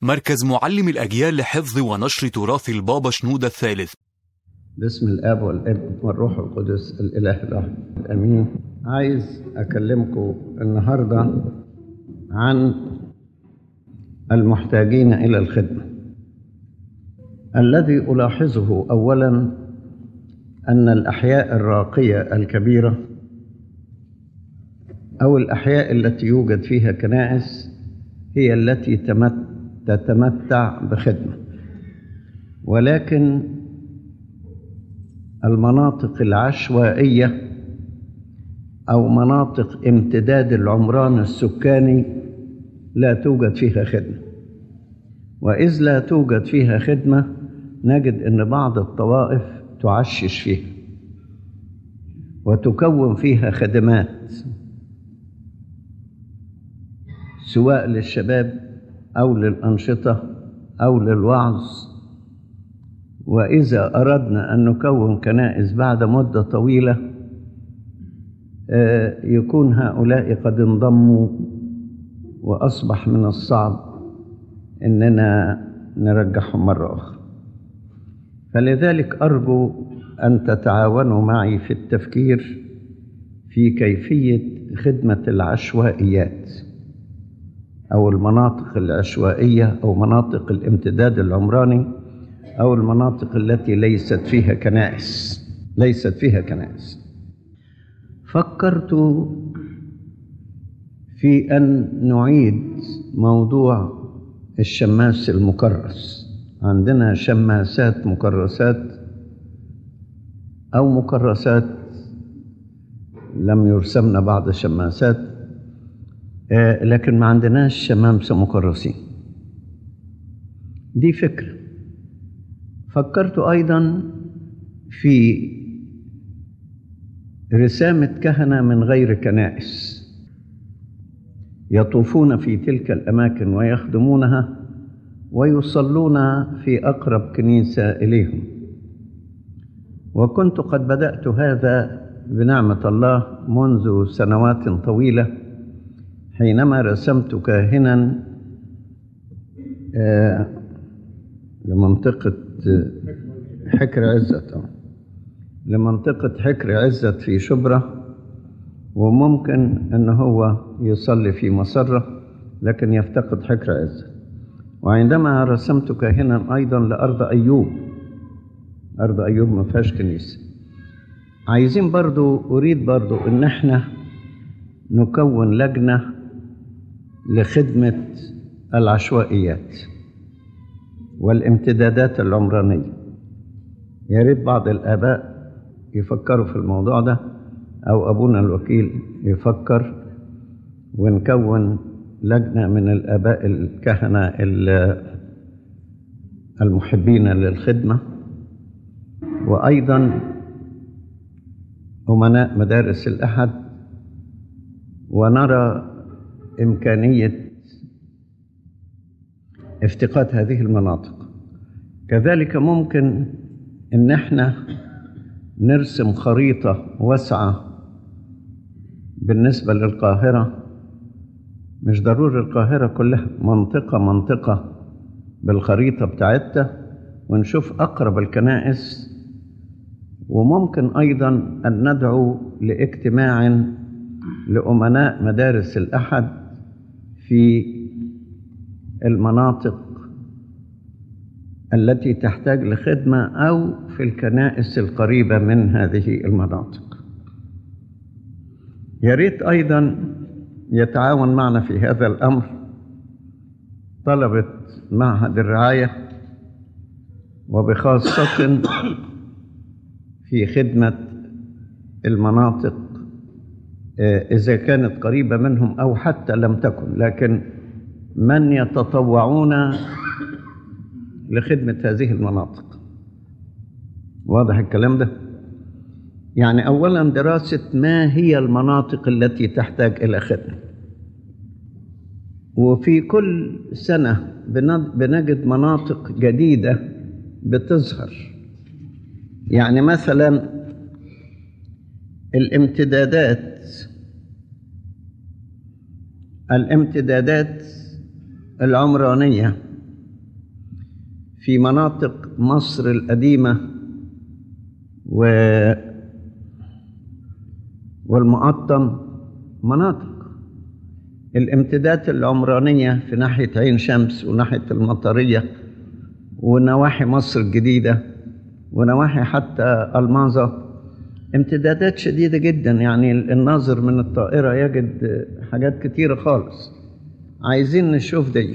مركز معلم الأجيال لحفظ ونشر تراث البابا شنودة الثالث باسم الاب والابن والروح القدس الاله الواحد امين عايز اكلمكم النهارده عن المحتاجين الى الخدمه الذي الاحظه اولا ان الاحياء الراقيه الكبيره او الاحياء التي يوجد فيها كنائس هي التي تمت تتمتع بخدمه ولكن المناطق العشوائيه او مناطق امتداد العمران السكاني لا توجد فيها خدمه واذ لا توجد فيها خدمه نجد ان بعض الطوائف تعشش فيها وتكون فيها خدمات سواء للشباب او للانشطه او للوعظ واذا اردنا ان نكون كنائس بعد مده طويله يكون هؤلاء قد انضموا واصبح من الصعب اننا نرجعهم مره اخرى فلذلك ارجو ان تتعاونوا معي في التفكير في كيفيه خدمه العشوائيات او المناطق العشوائيه او مناطق الامتداد العمراني او المناطق التي ليست فيها كنائس ليست فيها كنائس فكرت في ان نعيد موضوع الشماس المكرس عندنا شماسات مكرسات او مكرسات لم يرسمن بعض الشماسات لكن ما عندناش شمامسه مكرسين دي فكره فكرت ايضا في رسامه كهنه من غير كنائس يطوفون في تلك الاماكن ويخدمونها ويصلون في اقرب كنيسه اليهم وكنت قد بدات هذا بنعمه الله منذ سنوات طويله حينما رسمت كاهنا لمنطقه حكر عزت لمنطقة حكر عزت في شبرا وممكن أن هو يصلي في مسرة لكن يفتقد حكر عزت وعندما رسمت كاهنا أيضا لأرض أيوب أرض أيوب ما فيهاش كنيسة عايزين برضو أريد برضو أن احنا نكون لجنة لخدمة العشوائيات والامتدادات العمرانيه يا ريت بعض الآباء يفكروا في الموضوع ده أو أبونا الوكيل يفكر ونكون لجنة من الآباء الكهنة المحبين للخدمة وأيضا أمناء مدارس الأحد ونرى إمكانية افتقاد هذه المناطق كذلك ممكن ان احنا نرسم خريطه واسعه بالنسبه للقاهره مش ضروري القاهره كلها منطقه منطقه بالخريطه بتاعتها ونشوف اقرب الكنائس وممكن ايضا ان ندعو لاجتماع لامناء مدارس الاحد في المناطق التي تحتاج لخدمة أو في الكنائس القريبة من هذه المناطق يا ريت أيضا يتعاون معنا في هذا الأمر طلبة معهد الرعاية وبخاصة في خدمة المناطق إذا كانت قريبة منهم أو حتى لم تكن لكن من يتطوعون لخدمة هذه المناطق واضح الكلام ده يعني أولا دراسة ما هي المناطق التي تحتاج إلى خدمة وفي كل سنة بنجد مناطق جديدة بتظهر يعني مثلا الامتدادات الامتدادات العمرانية في مناطق مصر القديمة و والمقطم مناطق الامتدادات العمرانية في ناحية عين شمس وناحية المطرية ونواحي مصر الجديدة ونواحي حتى الماظة امتدادات شديدة جدا يعني الناظر من الطائرة يجد حاجات كتيرة خالص عايزين نشوف دي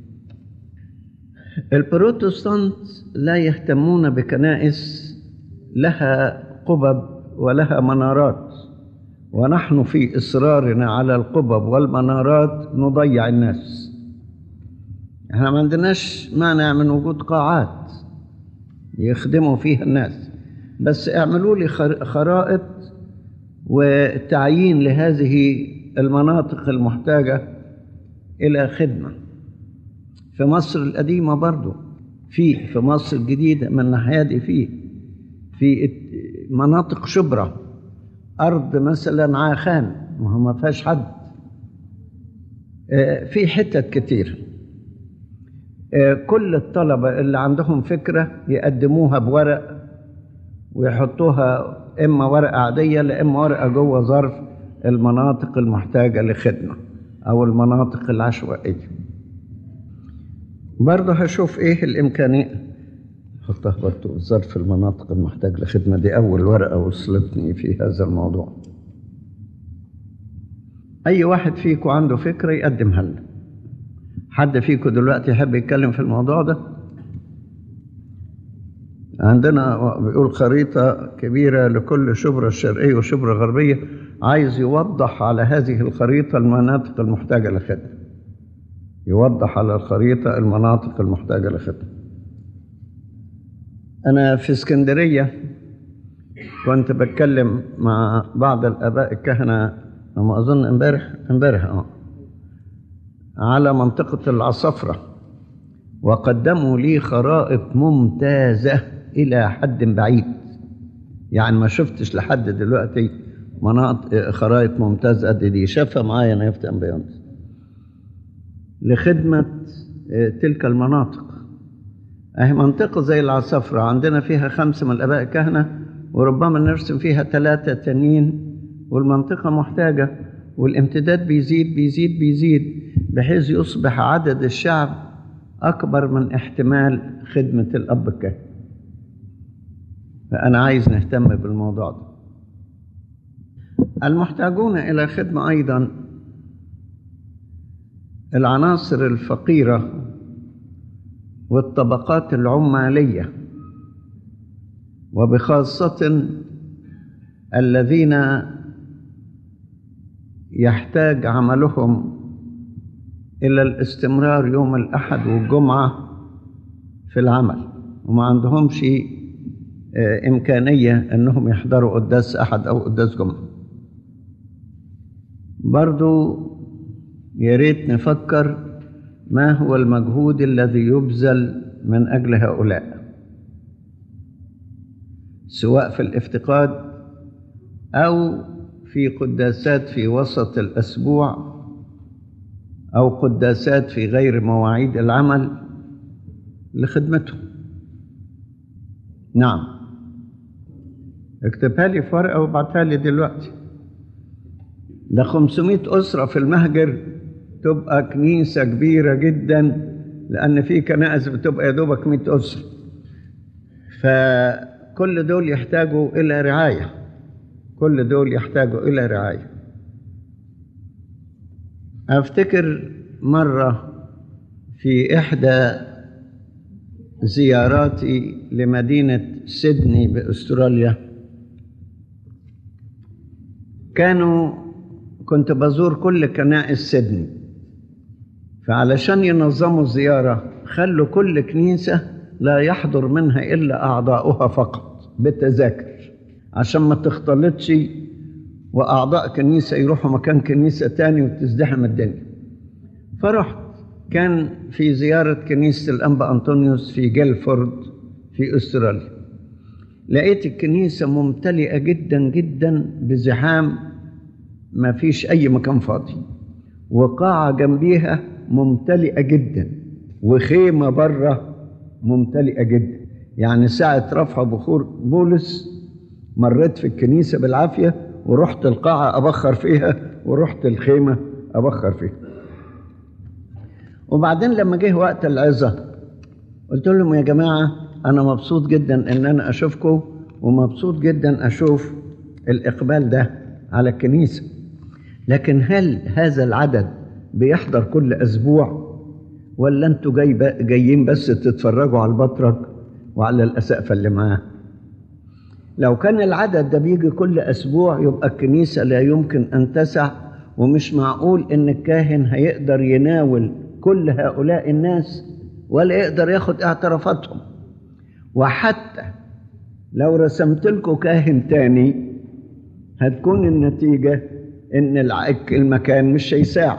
البروتستانت لا يهتمون بكنائس لها قبب ولها منارات ونحن في إصرارنا على القبب والمنارات نضيع الناس احنا ما عندناش مانع من وجود قاعات يخدموا فيها الناس بس اعملوا لي خرائط وتعيين لهذه المناطق المحتاجة إلى خدمة في مصر القديمة برضو في في مصر الجديدة من الناحية دي في في مناطق شبرة أرض مثلا عاخان ما هو ما فيهاش حد في حتت كتير كل الطلبة اللي عندهم فكرة يقدموها بورق ويحطوها إما ورقة عادية لا إما ورقة جوه ظرف المناطق المحتاجة لخدمة أو المناطق العشوائية برضه هشوف إيه الإمكانية حطها برضه ظرف المناطق المحتاجة لخدمة دي أول ورقة وصلتني في هذا الموضوع أي واحد فيكم عنده فكرة يقدمها لنا حد فيكم دلوقتي يحب يتكلم في الموضوع ده عندنا بيقول خريطة كبيرة لكل شبرة الشرقية وشبرة غربية عايز يوضح على هذه الخريطة المناطق المحتاجة لخدمة يوضح على الخريطة المناطق المحتاجة لخدمة أنا في اسكندرية كنت بتكلم مع بعض الآباء الكهنة ما أظن امبارح امبارح اه على منطقة العصفرة وقدموا لي خرائط ممتازة إلى حد بعيد يعني ما شفتش لحد دلوقتي مناطق خرائط ممتازة قد دي شافها معايا أنا يفتح بيانس لخدمة تلك المناطق أهي منطقة زي العصفرة عندنا فيها خمسة من الآباء الكهنة وربما نرسم فيها ثلاثة تانيين والمنطقة محتاجة والامتداد بيزيد بيزيد بيزيد بحيث يصبح عدد الشعب أكبر من احتمال خدمة الأب الكاهن فأنا عايز نهتم بالموضوع ده المحتاجون إلى خدمة أيضا العناصر الفقيرة والطبقات العمالية وبخاصة الذين يحتاج عملهم إلى الاستمرار يوم الأحد والجمعة في العمل وما عندهمش إمكانية أنهم يحضروا قداس أحد أو قداس جمعة برضو يا ريت نفكر ما هو المجهود الذي يبذل من أجل هؤلاء سواء في الافتقاد أو في قداسات في وسط الأسبوع أو قداسات في غير مواعيد العمل لخدمتهم نعم اكتبها لي في ورقة وابعتها لي دلوقتي ده 500 أسرة في المهجر تبقى كنيسة كبيرة جدا لأن في كنائس بتبقى يا دوبك 100 أسرة فكل دول يحتاجوا إلى رعاية كل دول يحتاجوا إلى رعاية أفتكر مرة في إحدى زياراتي لمدينة سيدني بأستراليا كانوا كنت بزور كل كنائس سيدني فعلشان ينظموا الزيارة خلوا كل كنيسة لا يحضر منها إلا أعضاؤها فقط بالتذاكر عشان ما تختلطش وأعضاء كنيسة يروحوا مكان كنيسة تاني وتزدحم الدنيا فرحت كان في زيارة كنيسة الأنبا أنطونيوس في جيلفورد في أستراليا لقيت الكنيسة ممتلئة جدا جدا بزحام ما فيش أي مكان فاضي وقاعة جنبيها ممتلئة جدا وخيمة بره ممتلئة جدا يعني ساعة رفع بخور بولس مريت في الكنيسة بالعافية ورحت القاعة أبخر فيها ورحت الخيمة أبخر فيها وبعدين لما جه وقت العظة قلت لهم يا جماعة أنا مبسوط جدا إن أنا أشوفكم ومبسوط جدا أشوف الإقبال ده على الكنيسة لكن هل هذا العدد بيحضر كل أسبوع ولا أنتوا جاي جايين بس تتفرجوا على البطرك وعلى الأسقفة اللي معاه لو كان العدد ده بيجي كل أسبوع يبقى الكنيسة لا يمكن أن تسع ومش معقول إن الكاهن هيقدر يناول كل هؤلاء الناس ولا يقدر ياخد اعترافاتهم وحتى لو رسمت لكم كاهن تاني هتكون النتيجة إن المكان مش هيساع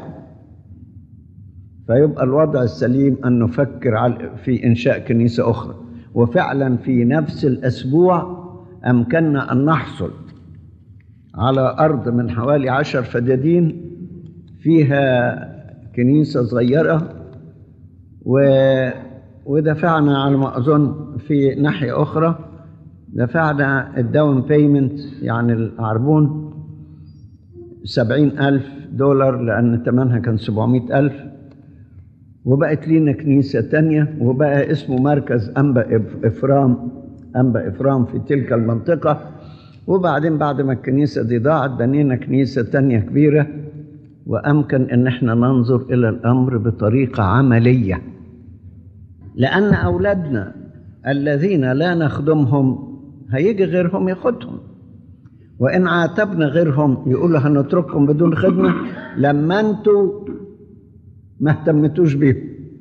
فيبقى الوضع السليم أن نفكر في إنشاء كنيسة أخرى وفعلا في نفس الأسبوع أمكننا أن نحصل على أرض من حوالي عشر فدادين فيها كنيسة صغيرة و... ودفعنا على ما أظن في ناحية أخرى دفعنا الداون بيمنت يعني العربون سبعين ألف دولار لأن ثمنها كان سبعمائة ألف وبقت لينا كنيسة تانية وبقى اسمه مركز أنبا إفرام أنبا إفرام في تلك المنطقة وبعدين بعد ما الكنيسة دي ضاعت بنينا كنيسة تانية كبيرة وأمكن أن احنا ننظر إلى الأمر بطريقة عملية لأن أولادنا الذين لا نخدمهم هيجي غيرهم ياخدهم وإن عاتبنا غيرهم يقولوا هنتركهم بدون خدمة لما أنتوا ما اهتمتوش بيهم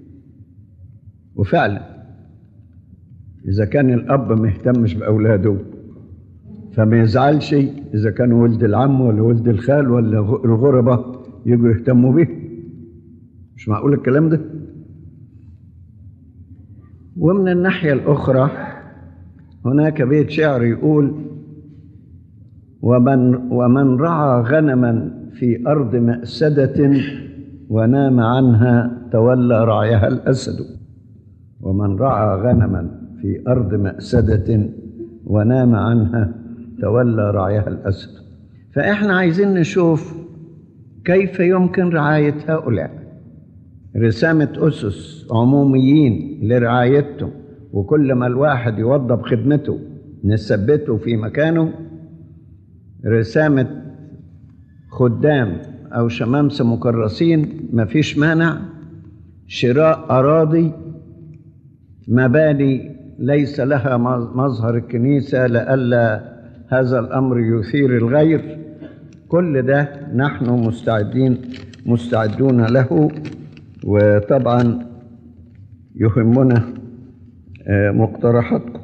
وفعلا إذا كان الأب ما يهتمش بأولاده فما يزعلش إذا كان ولد العم ولا ولد الخال ولا الغربة يجوا يهتموا به مش معقول الكلام ده ومن الناحية الأخرى هناك بيت شعر يقول ومن, ومن رعى غنما في أرض مأسدة ونام عنها تولى رعيها الأسد ومن رعى غنما في أرض مأسدة ونام عنها تولى رعيها الأسد فإحنا عايزين نشوف كيف يمكن رعاية هؤلاء رسامة أسس عموميين لرعايتهم وكل ما الواحد يوضب خدمته نثبته في مكانه رسامة خدام أو شمامسة مكرسين مفيش مانع شراء أراضي مباني ليس لها مظهر الكنيسة لئلا هذا الأمر يثير الغير كل ده نحن مستعدين مستعدون له وطبعا يهمنا مقترحاتكم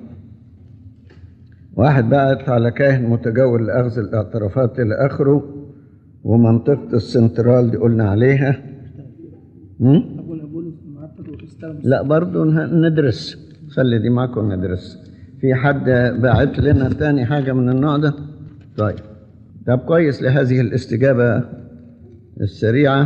واحد بعت على كاهن متجول لأخذ الاعترافات إلى آخره ومنطقة السنترال دي قلنا عليها لا برضو ندرس خلي دي معكم ندرس في حد باعت لنا تاني حاجة من النوع ده طيب طب كويس لهذه الاستجابة السريعة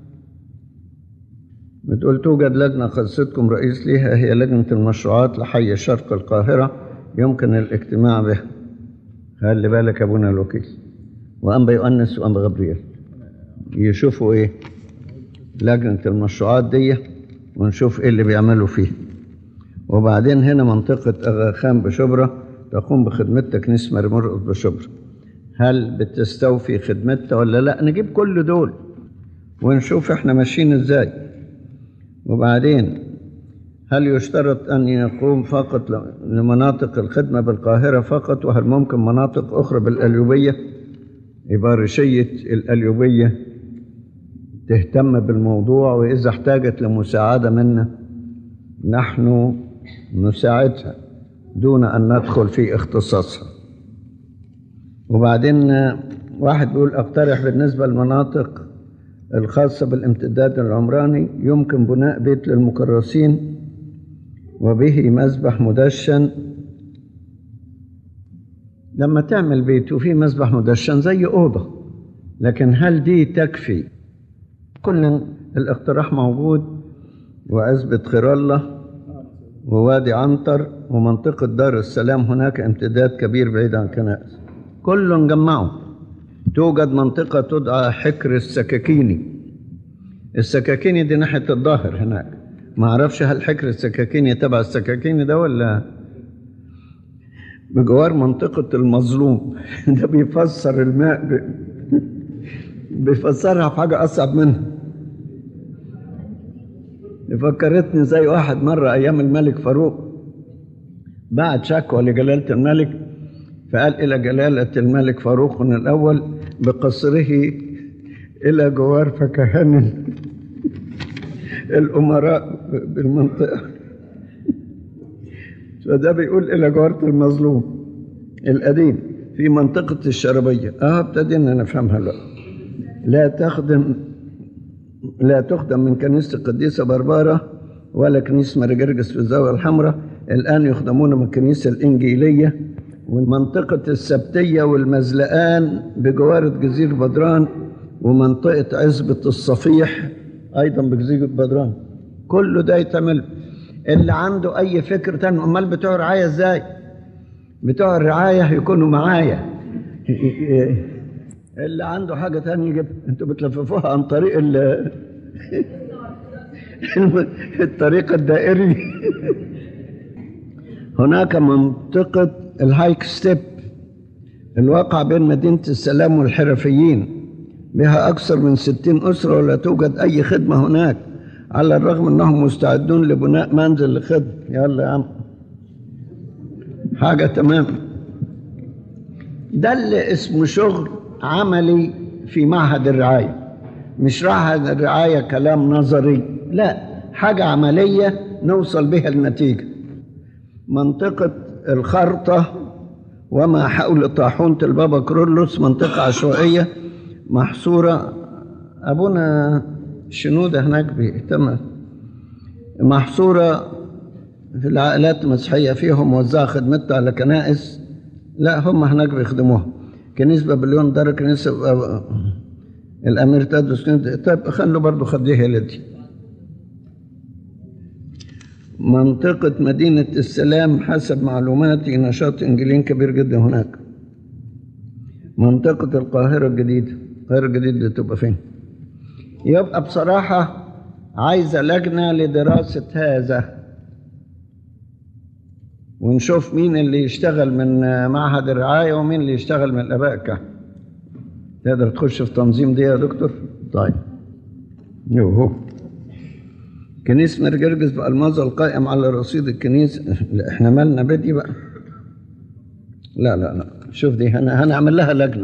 بتقول توجد لجنة خاصتكم رئيس ليها هي لجنة المشروعات لحي شرق القاهرة يمكن الاجتماع بها خلي بالك أبونا الوكيل وأنبا يؤنس وأنبا غبريل يشوفوا إيه لجنة المشروعات دي ونشوف إيه اللي بيعملوا فيه وبعدين هنا منطقة أغاخان بشبرة تقوم بخدمتها كنيسة مرمرقص بشبرة هل بتستوفي خدمتها ولا لا نجيب كل دول ونشوف احنا ماشيين ازاي وبعدين هل يشترط أن يقوم فقط لمناطق الخدمة بالقاهرة فقط وهل ممكن مناطق أخرى بالأليوبية إبارشية الأليوبية تهتم بالموضوع وإذا احتاجت لمساعدة منا نحن نساعدها دون أن ندخل في اختصاصها وبعدين واحد بيقول اقترح بالنسبة للمناطق الخاصة بالامتداد العمراني يمكن بناء بيت للمكرسين وبه مسبح مدشن لما تعمل بيت وفيه مسبح مدشن زي أوضة لكن هل دي تكفي كل الاقتراح موجود وعزبة خير الله ووادي عنتر ومنطقة دار السلام هناك امتداد كبير بعيد عن الكنائس كل جمعوا توجد منطقة تدعى حكر السكاكيني السكاكيني دي ناحية الظاهر هناك ما اعرفش هل حكر السكاكيني تبع السكاكيني ده ولا بجوار منطقة المظلوم ده بيفسر الماء ب... بيفسرها في حاجة أصعب منها فكرتني زي واحد مرة أيام الملك فاروق بعت شكوى لجلالة الملك فقال إلى جلالة الملك فاروق الأول بقصره إلى جوار فكهان الأمراء بالمنطقة فده بيقول إلى جوارة المظلوم القديم في منطقة الشربية اه ابتدينا نفهمها لا لا تخدم لا تخدم من كنيسة القديسة بربارة ولا كنيسة مرجرجس في الزاوية الحمراء الآن يخدمون من الكنيسة الإنجيلية ومنطقة السبتية والمزلقان بجوارة جزيرة بدران ومنطقة عزبة الصفيح أيضا بجزيرة بدران كله ده يتعمل اللي عنده أي فكر تاني أمال بتوع الرعاية إزاي؟ بتوع الرعاية يكونوا معايا اللي عنده حاجة تانية يجيب انتوا بتلففوها عن طريق ال الطريق الدائري هناك منطقة الهايك ستيب الواقع بين مدينة السلام والحرفيين بها أكثر من ستين أسرة ولا توجد أي خدمة هناك على الرغم أنهم مستعدون لبناء منزل لخدمة يلا يا عم حاجة تمام ده اللي اسمه شغل عملي في معهد الرعاية مش معهد الرعاية كلام نظري لا حاجة عملية نوصل بها النتيجة منطقة الخرطة وما حول طاحونة البابا كرولوس منطقة عشوائية محصورة أبونا شنودة هناك بيهتم محصورة في العائلات المسيحية فيهم موزعة خدمتها على كنائس لا هم هناك بيخدموها كنيسة بابليون دار كنيسة الأمير تادوس طيب خلوا برضو خديها لدي منطقة مدينة السلام حسب معلوماتي نشاط إنجيلين كبير جدا هناك منطقة القاهرة الجديدة القاهرة الجديدة تبقى فين يبقى بصراحة عايزة لجنة لدراسة هذا ونشوف مين اللي يشتغل من معهد الرعاية ومين اللي يشتغل من الآباء الكهنة تقدر تخش في تنظيم دي يا دكتور؟ طيب يوهو كنيسة مرجرجس بألماظة القائم على رصيد الكنيسة لا احنا مالنا بدي بقى لا لا لا شوف دي هنا هنعمل لها لجنة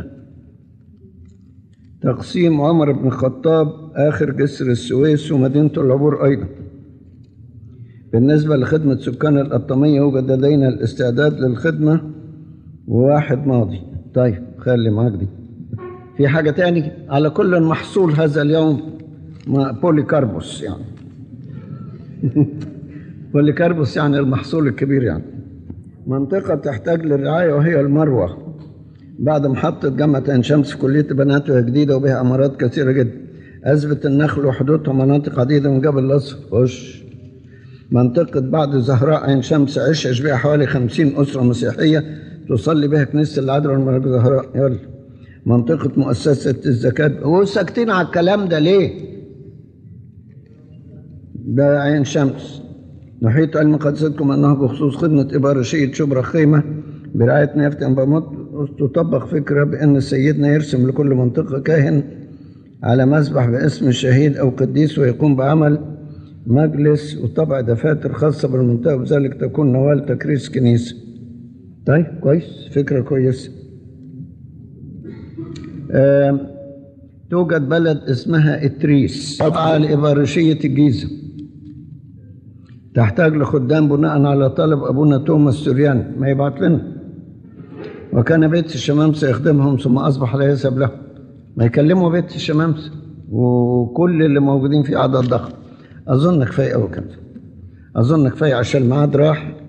تقسيم عمر بن الخطاب آخر جسر السويس ومدينة العبور أيضا بالنسبة لخدمة سكان القطامية يوجد لدينا الاستعداد للخدمة وواحد ماضي طيب خلي معاك دي في حاجة تاني على كل محصول هذا اليوم بوليكاربوس يعني بوليكاربوس يعني المحصول الكبير يعني منطقة تحتاج للرعاية وهي المروة بعد محطة جامعة عين شمس كلية بنات وهي جديدة وبها أمارات كثيرة جدا أثبت النخل وحدودها مناطق عديدة من جبل الأصفر خش منطقة بعد زهراء عين شمس عشش بها حوالي خمسين أسرة مسيحية تصلي بها كنيسة العذراء والملك زهراء يلا منطقة مؤسسة الزكاة هو ساكتين على الكلام ده ليه؟ ده عين شمس نحيط علم قدستكم أنه بخصوص خدمة إبارشية شبرا خيمة برعاية نيافة أنباموت تطبق فكرة بأن سيدنا يرسم لكل منطقة كاهن على مسبح باسم الشهيد أو قديس ويقوم بعمل مجلس وطبع دفاتر خاصة بالمنطقة وبذلك تكون نوال تكريس كنيسة طيب كويس فكرة كويسة آه، توجد بلد اسمها إتريس تابعة لإبارشية الجيزة تحتاج لخدام بناء على طلب أبونا توماس سوريان ما يبعت لنا وكان بيت الشمامسة يخدمهم ثم أصبح لا يسب له ما يكلموا بيت الشمامسة وكل اللي موجودين في عدد ضخم أظن كفاية أوي كده أظن كفاية عشان الميعاد راح